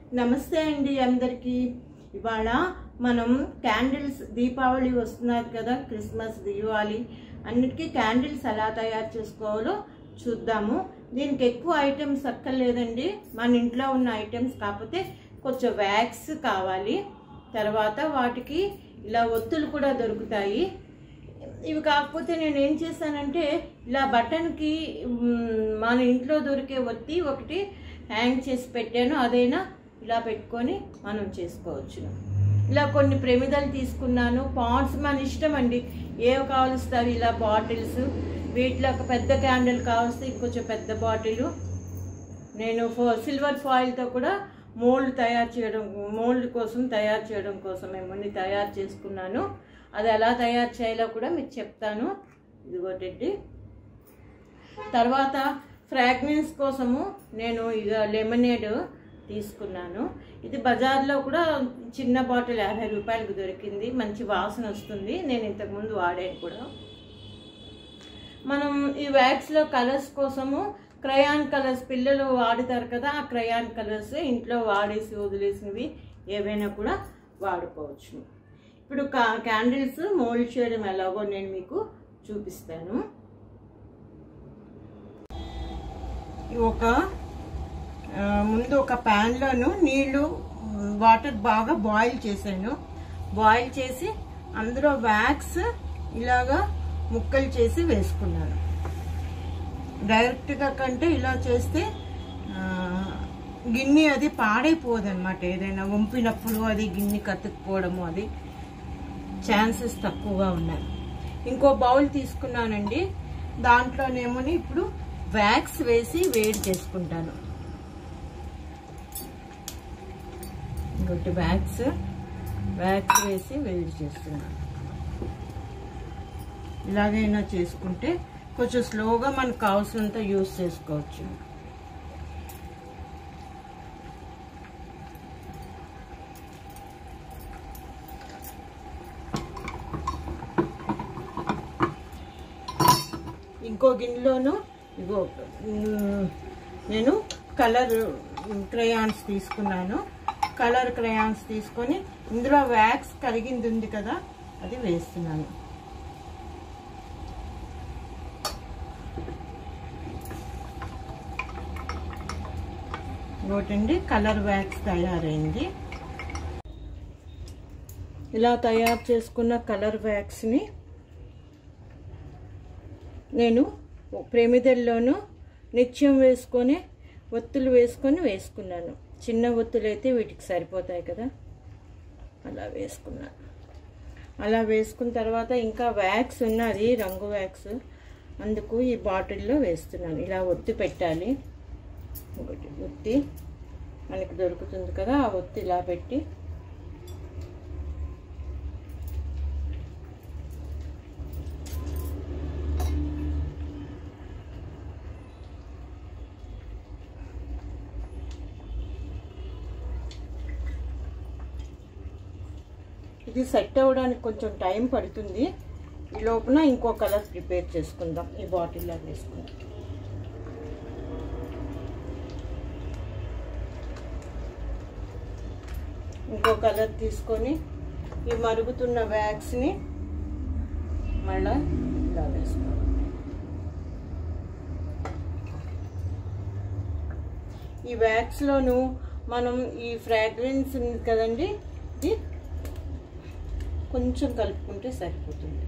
నమస్తే అండి అందరికీ ఇవాళ మనం క్యాండిల్స్ దీపావళి వస్తున్నది కదా క్రిస్మస్ దివాళి అన్నిటికీ క్యాండిల్స్ ఎలా తయారు చేసుకోవాలో చూద్దాము దీనికి ఎక్కువ ఐటమ్స్ అక్కర్లేదండి మన ఇంట్లో ఉన్న ఐటమ్స్ కాకపోతే కొంచెం వ్యాక్స్ కావాలి తర్వాత వాటికి ఇలా ఒత్తులు కూడా దొరుకుతాయి ఇవి కాకపోతే నేను ఏం చేశానంటే ఇలా బటన్కి మ్, మన ఇంట్లో దొరికే ఒత్తి ఒకటి హ్యాంగ్ చేసి పెట్టాను అదైనా ఇలా పెట్టుకొని మనం చేసుకోవచ్చు ఇలా కొన్ని ప్రమిదలు తీసుకున్నాను పాట్స్ మన ఇష్టం అండి ఏవి కావలిస్తే అవి ఇలా బాటిల్స్ వీటిలో ఒక పెద్ద క్యాండిల్ కావలిస్తే ఇంకొంచెం పెద్ద బాటిల్ నేను ఫో సిల్వర్ ఫాయిల్తో కూడా మోల్డ్ తయారు చేయడం మోల్డ్ కోసం తయారు చేయడం కోసం ఏమన్నీ తయారు చేసుకున్నాను అది ఎలా తయారు చేయాలో కూడా మీకు చెప్తాను ఇదిగోటండి తర్వాత ఫ్రాగ్రెన్స్ కోసము నేను ఇక లెమనేడ్ తీసుకున్నాను ఇది బజార్లో కూడా చిన్న బాటిల్ యాభై రూపాయలకు దొరికింది మంచి వాసన వస్తుంది నేను ఇంతకుముందు వాడాను కూడా మనం ఈ వ్యాక్స్లో కలర్స్ కోసము క్రయాన్ కలర్స్ పిల్లలు వాడుతారు కదా ఆ క్రయాన్ కలర్స్ ఇంట్లో వాడేసి వదిలేసినవి ఏవైనా కూడా వాడుకోవచ్చు ఇప్పుడు కా క్యాండిల్స్ మోల్డ్ చేయడం ఎలాగో నేను మీకు చూపిస్తాను ఈ ఒక ఆ, ముందు ఒక ప్యాన్లోను నీళ్లు వాటర్ బాగా బాయిల్ చేశాను బాయిల్ చేసి అందులో వ్యాక్స్ ఇలాగా ముక్కలు చేసి వేసుకున్నాను డైరెక్ట్గా కంటే ఇలా చేస్తే ఆ, గిన్నె అది పాడైపోదు అనమాట ఏదైనా వంపినప్పుడు అది గిన్నె కతుక్కుపోవడము అది ఛాన్సెస్ తక్కువగా ఉన్నాయి ఇంకో బౌల్ తీసుకున్నానండి దాంట్లోనేమోని ఇప్పుడు వ్యాక్స్ వేసి వేడి చేసుకుంటాను ఇంకొకటి వ్యాక్స్ వ్యాక్స్ వేసి వేడి చేస్తున్నాను ఇలాగైనా చేసుకుంటే కొంచెం స్లోగా మనకు కావాల్సినంత యూస్ చేసుకోవచ్చు ఇంకో గిన్నెలోను ఇగో మ్, నేను కలర్ క్రయాన్స్ తీసుకున్నాను కలర్ క్రయాన్స్ తీసుకొని ఇందులో వ్యాక్స్ కరిగింది ఉంది కదా అది వేస్తున్నాను ఇంకోటండి కలర్ వ్యాక్స్ తయారైంది ఇలా తయారు చేసుకున్న కలర్ వ్యాక్స్ని నేను ప్రేమిదల్లోనూ నిత్యం వేసుకొని ఒత్తులు వేసుకొని వేసుకున్నాను చిన్న ఒత్తులు అయితే వీటికి సరిపోతాయి కదా అలా వేసుకున్నాను అలా వేసుకున్న తర్వాత ఇంకా వ్యాక్స్ ఉన్నది రంగు వ్యాక్స్ అందుకు ఈ బాటిల్లో వేస్తున్నాను ఇలా ఒత్తి పెట్టాలి ఒకటి ఒత్తి మనకి దొరుకుతుంది కదా ఆ ఒత్తి ఇలా పెట్టి ఇది సెట్ అవ్వడానికి కొంచెం టైం పడుతుంది ఈ లోపల ఇంకో కలర్ ప్రిపేర్ చేసుకుందాం ఈ బాటిల్లో వేసుకుందాం ఇంకో కలర్ తీసుకొని ఈ మరుగుతున్న వ్యాక్స్ని మళ్ళా ఇలా వేసుకోవాలి ఈ వ్యాక్స్లోను మనం ఈ ఫ్రాగ్రెన్స్ ఉంది కదండి ఇది కొంచెం కలుపుకుంటే సరిపోతుంది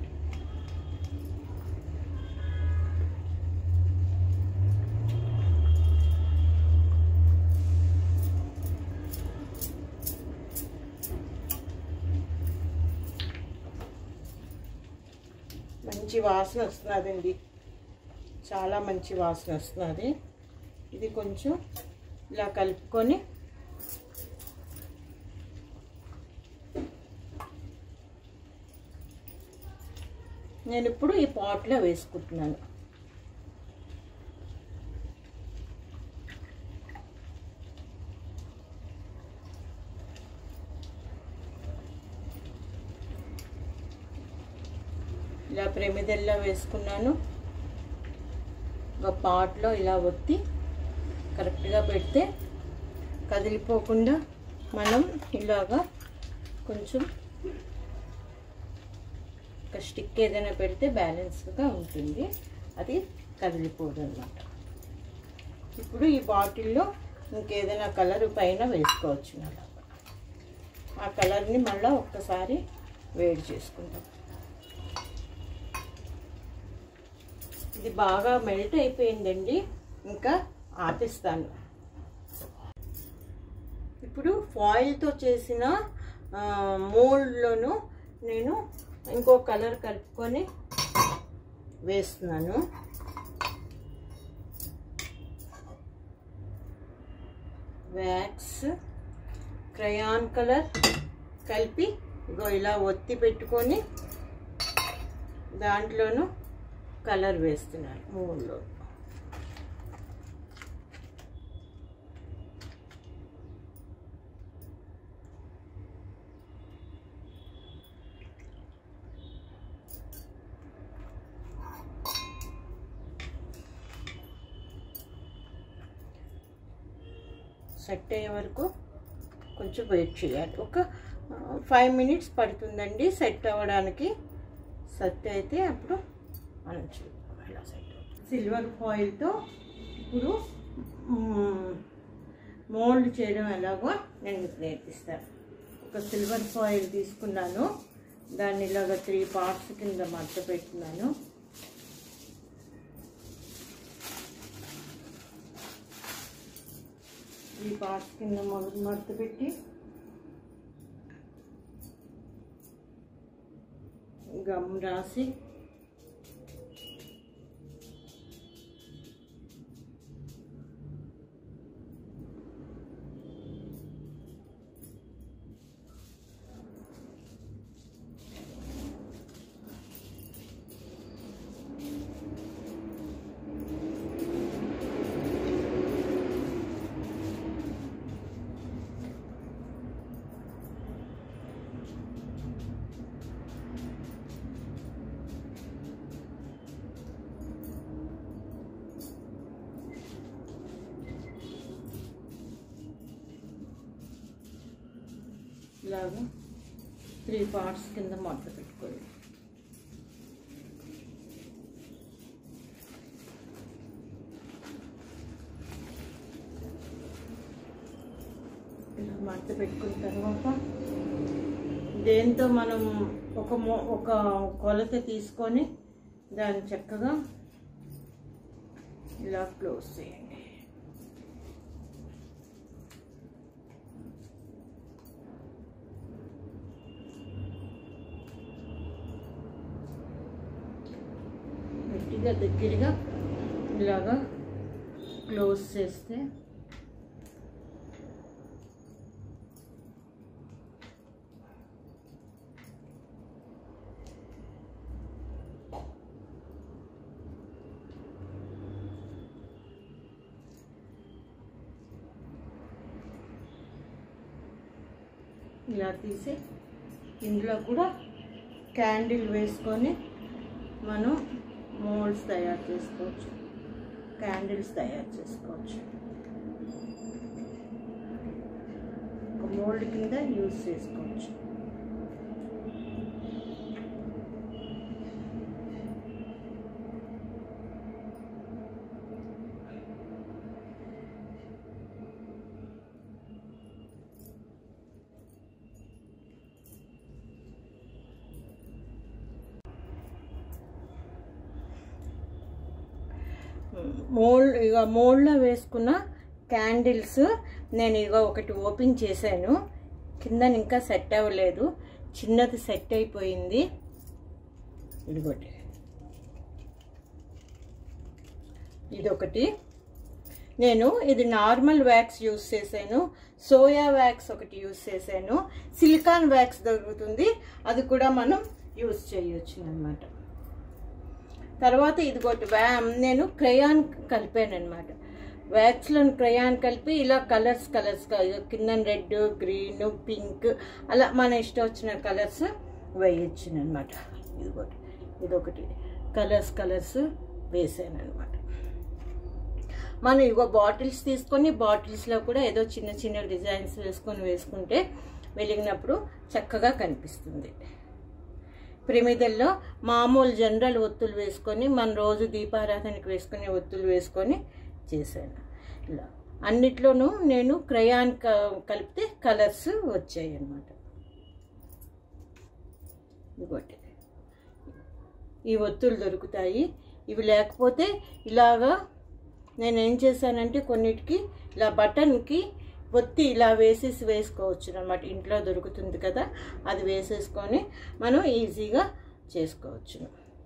మంచి వాసన వస్తున్నదండి చాలా మంచి వాసన వస్తున్నది ఇది కొంచెం ఇలా కలుపుకొని నేను ఇప్పుడు ఈ పాట్లో వేసుకుంటున్నాను ఇలా ప్రమిదల్లో వేసుకున్నాను ఒక పాట్లో ఇలా ఒత్తి కరెక్ట్గా పెడితే కదిలిపోకుండా మనం ఇలాగా కొంచెం ఒక స్టిక్ ఏదైనా పెడితే బ్యాలెన్స్గా ఉంటుంది అది కదిలిపోదు అనమాట ఇప్పుడు ఈ బాటిల్లో ఇంకేదైనా కలర్ పైన వేసుకోవచ్చు అలాగా ఆ కలర్ని మళ్ళీ ఒక్కసారి వేడి చేసుకుంటాం ఇది బాగా మెల్ట్ అయిపోయిందండి ఇంకా ఆపిస్తాను ఇప్పుడు ఫాయిల్తో చేసిన మోల్డ్లోను నేను ఇంకో కలర్ కలుపుకొని వేస్తున్నాను వ్యాక్స్ క్రయాన్ కలర్ కలిపి ఇగో ఇలా ఒత్తి పెట్టుకొని దాంట్లోనూ కలర్ వేస్తున్నాను మూడులో సెట్ అయ్యే వరకు కొంచెం వెయిట్ చేయాలి ఒక ఫైవ్ మినిట్స్ పడుతుందండి సెట్ అవ్వడానికి సెట్ అయితే అప్పుడు మనం చూద్దాం ఎలా సెట్ సిల్వర్ ఫాయిల్తో ఇప్పుడు మోల్డ్ చేయడం ఎలాగో నేను మీకు నేర్పిస్తాను ఒక సిల్వర్ ఫాయిల్ తీసుకున్నాను దాన్ని ఇలాగ త్రీ పార్ట్స్ కింద మడత పెట్టుకున్నాను త్రీ పార్ట్స్ కింద మొదటి మడత పెట్టి గమ్ రాసి ఇలాగా త్రీ పార్ట్స్ కింద మడత పెట్టుకోవాలి ఇలా మడత పెట్టుకున్న తర్వాత దేంతో మనం ఒక మో ఒక కొలత తీసుకొని దాన్ని చక్కగా ఇలా క్లోజ్ చేయండి గట్టిగా దగ్గరగా ఇలాగా క్లోజ్ చేస్తే ఇలా తీసి ఇందులో కూడా క్యాండిల్ వేసుకొని మనం మోల్డ్స్ తయారు చేసుకోవచ్చు క్యాండిల్స్ తయారు చేసుకోవచ్చు ఒక మోల్డ్ కింద యూజ్ చేసుకోవచ్చు మోల్డ్ ఇక మోల్డ్లో వేసుకున్న క్యాండిల్స్ నేను ఇక ఒకటి ఓపెన్ చేశాను కింద ఇంకా సెట్ అవ్వలేదు చిన్నది సెట్ అయిపోయింది ఇదిగోటి ఇదొకటి నేను ఇది నార్మల్ వ్యాక్స్ యూస్ చేశాను సోయా వ్యాక్స్ ఒకటి యూస్ చేశాను సిలికాన్ వ్యాక్స్ దొరుకుతుంది అది కూడా మనం యూస్ చేయొచ్చు అనమాట తర్వాత ఇదిగోటి వ్యా నేను క్రయాన్ కలిపాను అనమాట వ్యాక్స్లో క్రయాన్ కలిపి ఇలా కలర్స్ కలర్స్ కింద రెడ్ గ్రీన్ పింక్ అలా మన ఇష్టం వచ్చిన కలర్స్ వేయచ్చు అనమాట ఇదిగోటి ఇదొకటి కలర్స్ కలర్స్ వేసాను అనమాట మనం ఇగో బాటిల్స్ తీసుకొని బాటిల్స్లో కూడా ఏదో చిన్న చిన్న డిజైన్స్ వేసుకొని వేసుకుంటే వెలిగినప్పుడు చక్కగా కనిపిస్తుంది ప్రమిదల్లో మామూలు జనరల్ ఒత్తులు వేసుకొని మన రోజు దీపారాధనకి వేసుకునే ఒత్తులు వేసుకొని చేశాను ఇలా అన్నిట్లోనూ నేను క్రయాన్ క- కలిపితే కలర్స్ వచ్చాయి అన్నమాట ఇంకోటి ఈ ఒత్తులు దొరుకుతాయి ఇవి లేకపోతే ఇలాగా నేను ఏం చేశానంటే కొన్నిటికి ఇలా బటన్కి ఒత్తి ఇలా వేసేసి వేసుకోవచ్చు అనమాట ఇంట్లో దొరుకుతుంది కదా అది వేసేసుకొని మనం ఈజీగా చేసుకోవచ్చు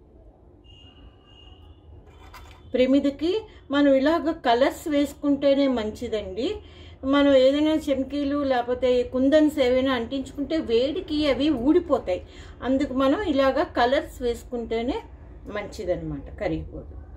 ప్రమిదికి మనం ఇలాగ కలర్స్ వేసుకుంటేనే మంచిదండి మనం ఏదైనా చెమ్కీలు లేకపోతే కుందన్స్ ఏవైనా అంటించుకుంటే వేడికి అవి ఊడిపోతాయి అందుకు మనం ఇలాగ కలర్స్ వేసుకుంటేనే మంచిదన్నమాట కరిగిపోదు